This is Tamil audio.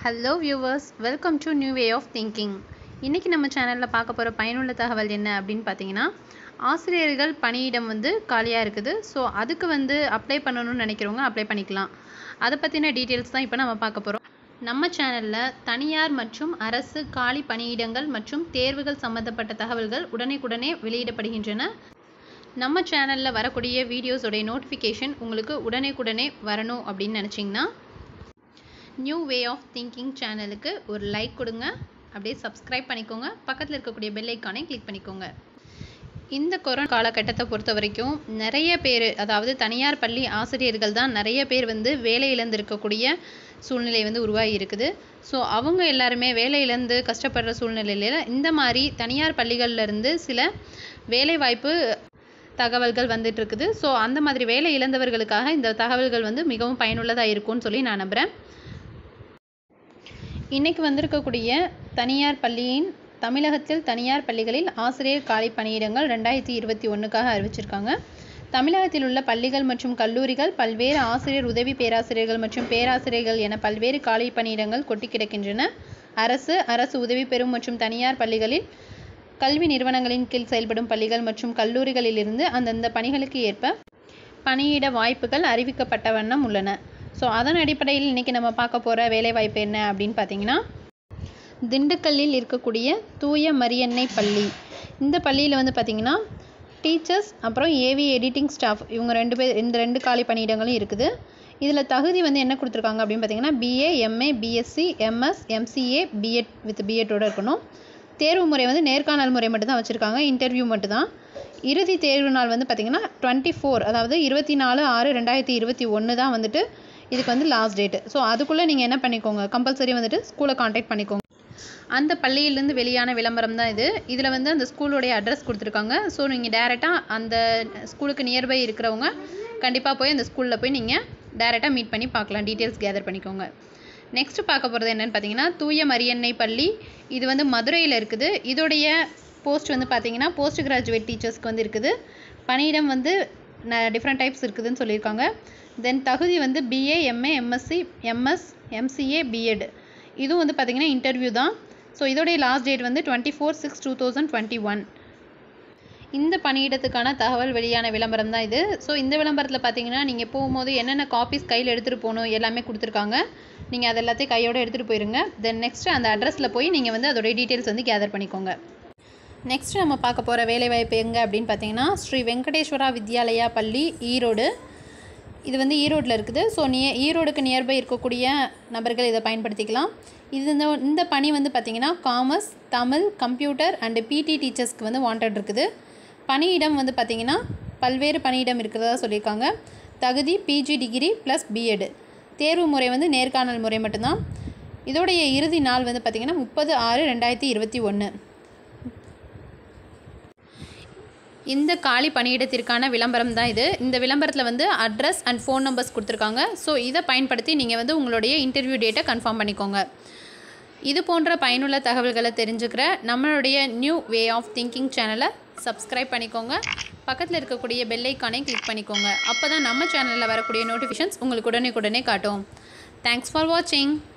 hello viewers welcome to new way of thinking இன்றைக்கி நம்ம சேனலில் பார்க்க போகிற பயனுள்ள தகவல் என்ன அப்படின்னு பார்த்தீங்கன்னா ஆசிரியர்கள் பணியிடம் வந்து காலியாக இருக்குது ஸோ அதுக்கு வந்து அப்ளை பண்ணணும்னு நினைக்கிறவங்க அப்ளை பண்ணிக்கலாம் அதை பற்றின டீட்டெயில்ஸ் தான் இப்போ நம்ம பார்க்க போகிறோம் நம்ம சேனலில் தனியார் மற்றும் அரசு காலி பணியிடங்கள் மற்றும் தேர்வுகள் சம்பந்தப்பட்ட தகவல்கள் உடனேக்குடனே வெளியிடப்படுகின்றன நம்ம சேனலில் வரக்கூடிய வீடியோஸோடைய நோட்டிஃபிகேஷன் உங்களுக்கு உடனேக்குடனே வரணும் அப்படின்னு நினச்சிங்கன்னா நியூ வே ஆஃப் திங்கிங் சேனலுக்கு ஒரு லைக் கொடுங்க அப்படியே சப்ஸ்கிரைப் பண்ணிக்கோங்க பக்கத்தில் இருக்கக்கூடிய பெல் ஐக்கானை கிளிக் பண்ணிக்கோங்க இந்த கொரோனா காலகட்டத்தை பொறுத்த வரைக்கும் நிறைய பேர் அதாவது தனியார் பள்ளி ஆசிரியர்கள் தான் நிறைய பேர் வந்து வேலை இழந்திருக்கக்கூடிய சூழ்நிலை வந்து உருவாகி இருக்குது ஸோ அவங்க எல்லாருமே வேலை இழந்து கஷ்டப்படுற சூழ்நிலையில் இந்த மாதிரி தனியார் பள்ளிகள்ல இருந்து சில வேலைவாய்ப்பு தகவல்கள் வந்துட்டு இருக்குது ஸோ அந்த மாதிரி வேலை இழந்தவர்களுக்காக இந்த தகவல்கள் வந்து மிகவும் பயனுள்ளதாக இருக்கும்னு சொல்லி நான் நம்புகிறேன் இன்னைக்கு வந்திருக்கக்கூடிய தனியார் பள்ளியின் தமிழகத்தில் தனியார் பள்ளிகளில் ஆசிரியர் காலி பணியிடங்கள் ரெண்டாயிரத்தி இருபத்தி ஒன்றுக்காக அறிவிச்சிருக்காங்க தமிழகத்தில் உள்ள பள்ளிகள் மற்றும் கல்லூரிகள் பல்வேறு ஆசிரியர் உதவி பேராசிரியர்கள் மற்றும் பேராசிரியர்கள் என பல்வேறு காலி பணியிடங்கள் கொட்டி கிடக்கின்றன அரசு அரசு உதவி பெறும் மற்றும் தனியார் பள்ளிகளில் கல்வி நிறுவனங்களின் கீழ் செயல்படும் பள்ளிகள் மற்றும் கல்லூரிகளிலிருந்து அந்தந்த பணிகளுக்கு ஏற்ப பணியிட வாய்ப்புகள் அறிவிக்கப்பட்ட வண்ணம் உள்ளன ஸோ அதன் அடிப்படையில் இன்றைக்கி நம்ம பார்க்க போகிற வேலைவாய்ப்பு என்ன அப்படின்னு பார்த்தீங்கன்னா திண்டுக்கல்லில் இருக்கக்கூடிய தூய மரியன்னை பள்ளி இந்த பள்ளியில் வந்து பார்த்திங்கன்னா டீச்சர்ஸ் அப்புறம் ஏவி எடிட்டிங் ஸ்டாஃப் இவங்க ரெண்டு பேர் இந்த ரெண்டு காலி பணியிடங்களும் இருக்குது இதில் தகுதி வந்து என்ன கொடுத்துருக்காங்க அப்படின்னு பார்த்தீங்கன்னா BA MA BSc MS MCA BEd with பிஎட்டோட இருக்கணும் தேர்வு முறை வந்து நேர்காணல் முறை மட்டும்தான் வச்சுருக்காங்க இன்டர்வியூ மட்டும்தான் இறுதி தேர்வு நாள் வந்து பார்த்திங்கன்னா டுவெண்ட்டி ஃபோர் அதாவது இருபத்தி நாலு ஆறு ரெண்டாயிரத்தி இருபத்தி ஒன்று தான் வந்துட்டு இதுக்கு வந்து லாஸ்ட் டேட்டு ஸோ அதுக்குள்ளே நீங்கள் என்ன பண்ணிக்கோங்க கம்பல்சரி வந்துட்டு ஸ்கூலை காண்டாக்ட் பண்ணிக்கோங்க அந்த பள்ளியிலேருந்து வெளியான விளம்பரம் தான் இது இதில் வந்து அந்த ஸ்கூலோடைய அட்ரஸ் கொடுத்துருக்காங்க ஸோ நீங்கள் டேரெக்டாக அந்த ஸ்கூலுக்கு நியர்பை இருக்கிறவங்க கண்டிப்பாக போய் அந்த ஸ்கூலில் போய் நீங்கள் டேரெக்டாக மீட் பண்ணி பார்க்கலாம் டீட்டெயில்ஸ் கேதர் பண்ணிக்கோங்க நெக்ஸ்ட் பார்க்க போகிறது என்னென்னு பார்த்தீங்கன்னா தூய மரியன்னை பள்ளி இது வந்து மதுரையில் இருக்குது இதோடைய போஸ்ட் வந்து பார்த்தீங்கன்னா போஸ்ட் கிராஜுவேட் டீச்சர்ஸ்க்கு வந்து இருக்குது பணியிடம் வந்து டிஃப்ரெண்ட் டைப்ஸ் இருக்குதுன்னு சொல்லியிருக்காங்க தென் தகுதி வந்து BA MA MSc MS MCA BEd இதுவும் வந்து பார்த்திங்கன்னா இன்டர்வியூ தான் ஸோ இதோடைய லாஸ்ட் டேட் வந்து twenty four six two thousand twenty one இந்த பணியிடத்துக்கான தகவல் வெளியான விளம்பரம் தான் இது ஸோ இந்த விளம்பரத்தில் பார்த்தீங்கன்னா நீங்கள் போகும்போது என்னென்ன காப்பீஸ் கையில் எடுத்துகிட்டு போகணும் எல்லாமே கொடுத்துருக்காங்க நீங்கள் அது எல்லாத்தையும் கையோடு எடுத்துகிட்டு போயிருங்க தென் நெக்ஸ்ட்டு அந்த அட்ரஸில் போய் நீங்கள் வந்து அதோடைய டீட்டெயில்ஸ் வந்து கேதர் பண்ணிக்கோங்க நெக்ஸ்ட் நம்ம பார்க்க போகிற வேலைவாய்ப்பு எங்கே அப்படின்னு பார்த்தீங்கன்னா ஸ்ரீ வெங்கடேஸ்வரா வித்யாலயா பள்ளி ஈரோடு இது வந்து ஈரோட்டில் இருக்குது ஸோ நிய ஈரோடுக்கு நியர்பை இருக்கக்கூடிய நபர்கள் இதை பயன்படுத்திக்கலாம் இது இந்த இந்த பணி வந்து பார்த்திங்கன்னா காமர்ஸ் தமிழ் கம்ப்யூட்டர் அண்டு பிடி டீச்சர்ஸ்க்கு வந்து வாண்டட் இருக்குது பணியிடம் வந்து பார்த்திங்கன்னா பல்வேறு பணியிடம் இருக்கிறதா சொல்லியிருக்காங்க தகுதி பிஜி டிகிரி ப்ளஸ் பிஎட் தேர்வு முறை வந்து நேர்காணல் முறை மட்டும்தான் இதோடைய இறுதி நாள் வந்து பார்த்திங்கன்னா முப்பது ஆறு ரெண்டாயிரத்தி இருபத்தி ஒன்று இந்த காலி பணியிடத்திற்கான விளம்பரம் தான் இது இந்த விளம்பரத்தில் வந்து அட்ரஸ் அண்ட் ஃபோன் நம்பர்ஸ் கொடுத்துருக்காங்க ஸோ இதை பயன்படுத்தி நீங்கள் வந்து உங்களுடைய இன்டர்வியூ டேட்டை கன்ஃபார்ம் பண்ணிக்கோங்க இது போன்ற பயனுள்ள தகவல்களை தெரிஞ்சுக்கிற நம்மளுடைய நியூ வே ஆஃப் திங்கிங் சேனலை சப்ஸ்கிரைப் பண்ணிக்கோங்க பக்கத்தில் இருக்கக்கூடிய பெல் ஐக்கானை கிளிக் பண்ணிக்கோங்க அப்போ தான் நம்ம சேனலில் வரக்கூடிய நோட்டிஃபிகேஷன்ஸ் உங்களுக்கு உடனே உடனே காட்டும் தேங்க்ஸ் ஃபார் வாட்சிங்